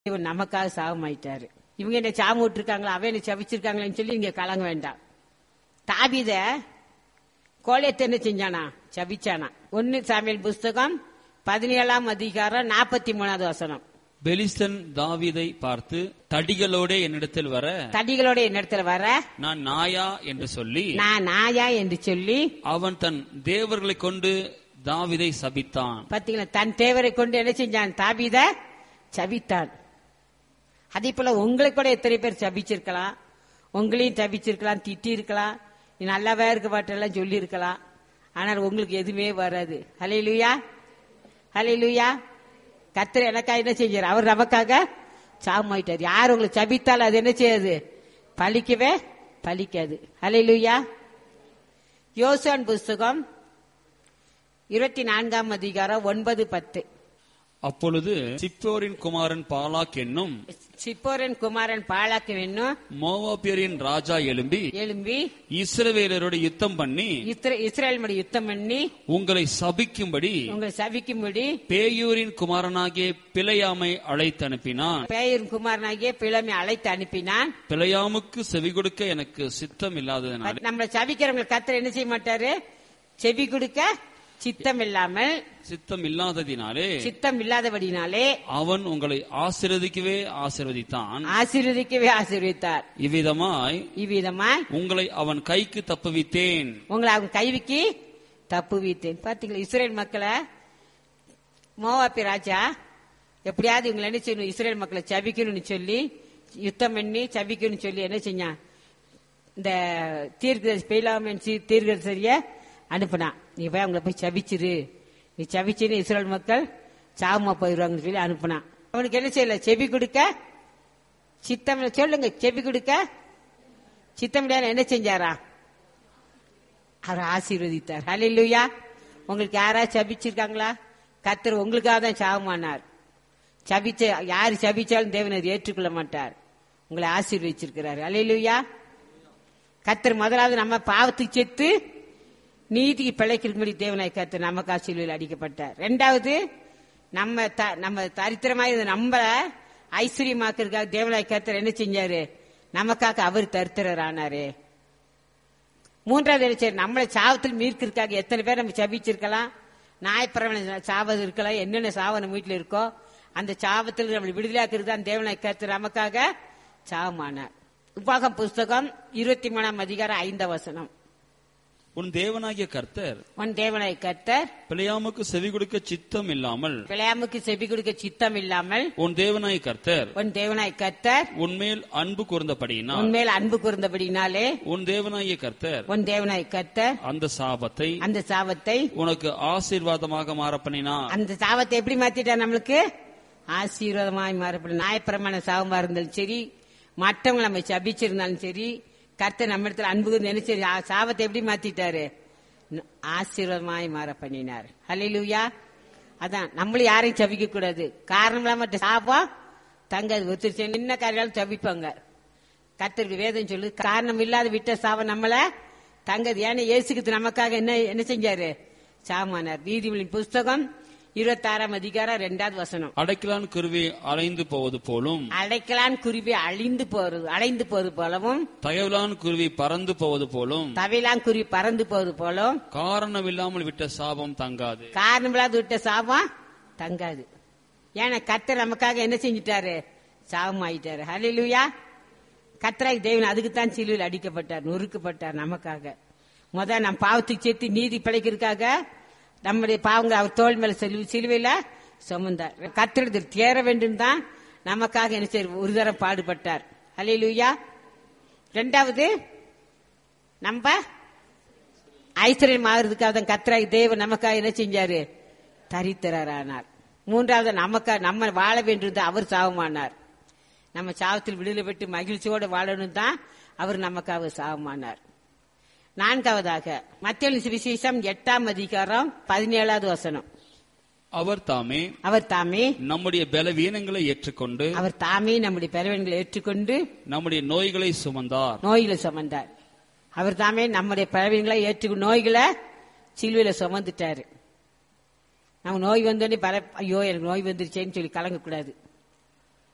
இவர் நமக்காக சாபமாயிட்டாரு இவங்க என்ன சாம விட்டுருக்காங்களா அவன் என்ன சபிச்சிருக்காங்களேன்னு சொல்லி நீங்க கலங்க வேண்டாம் தாபித கோலியத்தை என்ன செஞ்சானா சபிச்சானா ஒன்னு சாமியல் புஸ்தகம் பதினேழாம் அதிகாரம் நாற்பத்தி மூணாவது வசனம் பெலிஸ்தன் தாவீதை பார்த்து தடிகளோட என்னிடத்தில் வர தடிகளோட என்னிடத்துல வர நான் நாயா என்று சொல்லி நான் நாயா என்று சொல்லி அவன் தன் தேவர்களை கொண்டு தாவீதை சபித்தான் பாத்தீங்களா தன் தேவரை கொண்டு என்ன செஞ்சான் தாபித சபித்தான் அதே போல உங்களை கூட எத்தனை பேர் சபிச்சிருக்கலாம் உங்களையும் சபிச்சிருக்கலாம் திட்டி இருக்கலாம் நீ நல்லாவே இருக்க மாட்டெல்லாம் சொல்லி இருக்கலாம் ஆனால் உங்களுக்கு எதுவுமே வராது ஹலே லூயா ஹலே லூயா கத்திர எனக்காக என்ன செஞ்சார் அவர் நமக்காக சாமாயிட்டார் யார் உங்களை சபித்தாலும் அது என்ன செய்யாது பலிக்கவே பலிக்காது ஹலே லூயா யோசான் புஸ்தகம் இருபத்தி நான்காம் அதிகாரம் ஒன்பது பத்து அப்பொழுது சிப்போரின் குமாரன் பாலாக் என்னும் சிப்போரன் குமாரன் பாலாக்கு வேணும் மோவாபியரின் ராஜா எழும்பி எழும்பி இஸ்ரவேலரோடு யுத்தம் பண்ணி இஸ்ர- இஸ்ரேல் மடி யுத்தம் பண்ணி உங்களை சபிக்கும்படி உங்களை சபிக்கும்படி பேயூரின் குமாரனாகிய பிழையாமை அழைத்து அனுப்பினான் பேயர் குமாரனாகிய பிளமை அழைத்து அனுப்பினான் பிழையாமுக்கு செவி கொடுக்க எனக்கு சித்தம் இல்லாததினாலே நம்மளை சபிக்கிறவங்களை கத்தர் என்ன செய்ய மாட்டாரு செவி கொடுக்க சித்தம் இல்லாமல் சித்தம் இல்லாததினாலே சித்தம் இல்லாதபடினாலே அவன் உங்களை ஆசீர்வதிக்கவே ஆசீர்வதித்தான் ஆசீர்வதிக்கவே ஆசீர்வதித்தார் இவ்விதமாய் இவ்விதமாய் உங்களை அவன் கைக்கு தப்புவித்தேன் உங்களை அவங்க கைவிக்கு தப்பு வீத்தேன் பாத்தீங்களா இஸ்ரேல் மக்களை மோவாப்பி ராஜா எப்படியாவது இவங்களை என்ன செய்யணும் இஸ்ரேல் மக்களை சபிக்கணும்னு சொல்லி யுத்தம் பண்ணி சபிக்கணும்னு சொல்லி என்ன செஞ்சான் இந்த தீர்க்கதரிசி பெயிலாமன் தீர்க்கதரிசிய அனுப்புனான் நீ போய் அவங்கள போய் சபிச்சிரு நீ சபிச்சுன்னு இஸ்ரேல் மக்கள் சாவமா போயிடுவாங்கன்னு சொல்லி அனுப்புனான் அவனுக்கு என்ன செய்யல செவி கொடுக்க சித்தம் சொல்லுங்க செவி கொடுக்க சித்தம் முடியாது என்ன செஞ்சாரா அவர் ஆசீர்வதித்தார் ஹalleluya உங்களுக்கு யாராவது சபிச்சிருக்காங்களா கத்தர் உங்களுக்காக தான் சாபமானார் சபிச்ச யார் சபிச்சாலும் தேவன் அதை ஏற்றுக்கொள்ள மாட்டார் உங்களை ஆசீர்வதிச்சிருக்கிறார் ஹalleluya கத்தர் முதலாவது நம்ம பாவத்துக்கு செத்து நீதிக்கு பிழைக்கிறபடி தேவனாய் கத்தர் நமக்கு ஆசீர்வையில் அடிக்கப்பட்டார் ரெண்டாவது நம்ம த- நம்ம தரித்திரமாய் இருந்த நம்மள ஐஸ்வர்யமாக்குறதுக்காக தேவனாய் கத்தர் என்ன செஞ்சாரு நமக்காக அவர் தரித்திரர் ஆனாரு மூன்றாவது என்ன செய்யணும்? நம்மளை சாவத்தில் மீட்கிறதுக்காக எத்தனை பேர் நம்ம சபிச்சிருக்கலாம் நாயப்பிரவனை சாவது இருக்கலாம் என்னென்ன சாவு நம்ம வீட்டில் இருக்கோ அந்த சாவத்தில் நம்மளை விடுதலையாக்குறது தான் தேவனை கருத்து நமக்காக சாவமானார் உபாகம் புஸ்தகம் இருபத்தி மூணாம் அதிகாரம் ஐந்த வசனம் உன் தேவனாகிய கர்த்தர் உன் தேவனை கர்த்தர் பிழையாமுக்கு செவி கொடுக்க சித்தம் இல்லாமல் பிழையாமுக்கு செவி கொடுக்க சித்தம் இல்லாமல் உன் தேவனாய கர்த்தர் உன் தேவனாய் கர்த்தர் உன்மேல் அன்பு கூர்ந்தபடியினால் உன்மேல் அன்பு கூர்ந்தபடினாலே உன் தேவனாகிய கர்த்தர் உன் தேவனாய் கர்த்தர் அந்த சாபத்தை அந்த சாபத்தை உனக்கு ஆசீர்வாதமாக மாறப்பண்ணினார் அந்த சாபத்தை எப்படி மாத்திட்டா நம்மளுக்கு ஆசீர்வாதமாய் மாறப்படும் நாயப்பிரமான சாபமா இருந்தாலும் சரி மற்றவங்க நம்ம சபிச்சிருந்தாலும் சரி கர்த்தர் நம்ம இடத்துல அன்பு கூர்ந்து என்ன சரி ஆ- சாபத்தை எப்படி மாத்திட்டாரு ந- ஆசீர்வாதமாய் மாற பண்ணினார் ஹalleluya அதான் நம்மளும் யாரையும் சபிக்க கூடாது காரணம் இல்லாம சாபம் தங்காது ஒருத்தர் செஞ்ச என்ன காரியாலும் சபிப்பாங்க கர்த்தருக்கு வேதம் சொல்லு காரணம் இல்லாத விட்ட சாபம் நம்மள தங்கது ஏன்னா இயேசுக்கு நமக்காக என்ன என்ன செஞ்சாரு சாமானார் நீதிமொழியின் புஸ்தகம் இருபத்தாறாம் அதிகாரம் ரெண்டாவது வசனம் அடைக்கலான் குருவி அலைந்து போவது போலும் அடைக்கலான் குருவி அழிந்து போறது அலைந்து போவது போலவும் தயவலான் குருவி பறந்து போவது போலும் தவையிலான் குருவி பறந்து போவது போலவும் காரணமில்லாமல் விட்ட சாபம் தங்காது காரணமில்லாத விட்ட சாபம் தங்காது ஏன்னா கர்த்தர் நமக்காக என்ன செஞ்சிட்டாரு சாபம் ஆயிட்டாரு ஹalleluya கர்த்தராய் தேவன் அதுக்கு தான் சிலுவையில் அடிக்கப்பட்டார் நொறுக்கப்பட்டார் நமக்காக முத நம் பாவத்துக்கு சேர்த்து நீதி பிழைக்கிறதுக்காக நம்முடைய பாவங்கள் அவர் தோல் மேல சிலு- சிலுவையில சுமந்தார் கர்த்தரத்தில் தேர வேண்டும் தான் நமக்காக என்ன செய்ய ஒரு தரம் பாடுபட்டார் ஹalleluya ரெண்டாவது நம்ம ஐஸ்வர்யம் ஆகிறதுக்காக தான் கத்ராய் தேவன் நமக்காக என்ன செஞ்சாரு தரித்திரரானார் மூன்றாவது நமக்கா நம்ம வாழ வேண்டியது அவர் சாவமானார் நம்ம சாவத்தில் விடுதலை பெற்று மகிழ்ச்சியோடு வாழணும் தான் அவர் நமக்காக சாவமானார் நான்காவதாக மத்திய சுவிசேஷம் எட்டாம் அதிகாரம் பதினேழாவது வசனம் அவர் தாமே அவர் தாமே நம்முடைய பலவீனங்களை ஏற்றுக்கொண்டு அவர் தாமே நம்முடைய பெருவன்களை ஏற்றுக்கொண்டு நம்முடைய நோய்களை சுமந்தார் நோய்களை சுமந்தார் அவர் தாமே நம்முடைய பலவீனங்களை ஏற்று நோய்களை சிலுவையில சுமந்துட்டாரு நம்ம நோய் வந்தோடனே பல ஐயோ எனக்கு நோய் வந்துருச்சேன்னு சொல்லி கலங்கக்கூடாது